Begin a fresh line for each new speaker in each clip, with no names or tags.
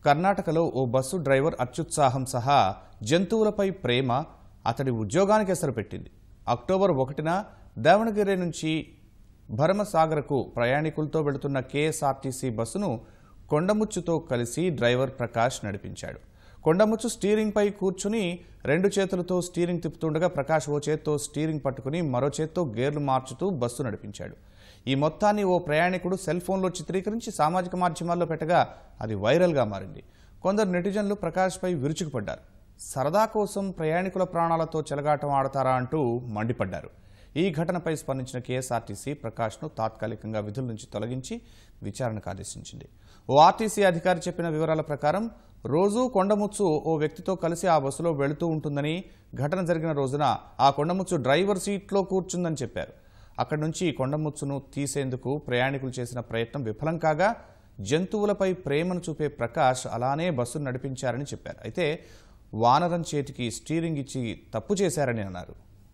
కర్ణాటకలో ఓ bus driver అత్యుత్సాహం సహా జంతువులపై ప్రేమ అతడి ఉద్యోగానికి ఎసరు పెట్టింది అక్టోబర్ ఒకటిన దావణగిరి నుంచి భరమసాగర్కు ప్రయాణికులతో వెళుతున్న కేఎస్ఆర్టీసీ బస్సును కొండముచ్చుతో కలిసి డ్రైవర్ ప్రకాష్ నడిపించాడు కొండముచ్చు స్టీరింగ్పై కూర్చుని రెండు చేతులతో స్టీరింగ్ తిప్పుతుండగా ప్రకాష్ ఓ చేత్తో స్టీరింగ్ పట్టుకుని మరో చేత్తో గేర్లు మార్చుతూ బస్సు నడిపించాడు ఈ మొత్తాన్ని ఓ ప్రయాణికుడు సెల్ ఫోన్లో చిత్రీకరించి సామాజిక మాధ్యమాల్లో పెట్టగా అది వైరల్గా మారింది కొందరు నెటిజన్లు ప్రకాష్పై విరుచుకుపడ్డారు సరదా కోసం ప్రయాణికుల ప్రాణాలతో చెలగాటం ఆడతారా అంటూ మండిపడ్డారు ఈ ఘటనపై స్పందించిన కేఎస్ఆర్టీసీ ప్రకాష్ను తాత్కాలికంగా విధుల నుంచి తొలగించి విచారణకు ఆదేశించింది ఓ ఆర్టీసీ అధికారి చెప్పిన వివరాల ప్రకారం రోజూ కొండముచ్చు ఓ వ్యక్తితో కలిసి ఆ బస్సులో వెళుతూ ఉంటుందని ఘటన జరిగిన రోజున ఆ కొండముచ్చు డ్రైవర్ సీట్లో కూర్చుందని చెప్పారు అక్కడి నుంచి కొండముచ్చును తీసేందుకు ప్రయాణికులు చేసిన ప్రయత్నం విఫలం కాగా జంతువులపై ప్రేమను చూపే ప్రకాష్ అలానే బస్సును నడిపించారని చెప్పారు అయితే వానరం చేతికి స్టీరింగ్ ఇచ్చి తప్పు చేశారని అన్నారు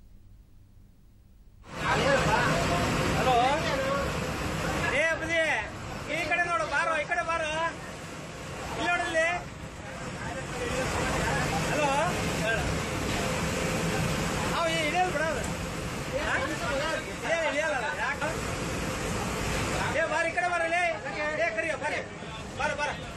ಹಲೋ ಏ ಅಪ್ಪಜಿ ಈ ಕಡೆ ನೋಡು ಬಾರೋ ಈ ಕಡೆ ಬಾರೋ ಇಲ್ಲಿ ನೋಡಲ್ಲಿ ಹಲೋ ಅವ ಇಳಿಯಲ್ಲ ಬಿಡೋದು ಇಳಿಯಲ್ಲ ಯಾಕೆ ಏ ಬಾರ ಈ ಕಡೆ ಬರಲಿ ಏ ಕರಿಯ ಬರ್ರಿ ಬಾರ ಬಾರ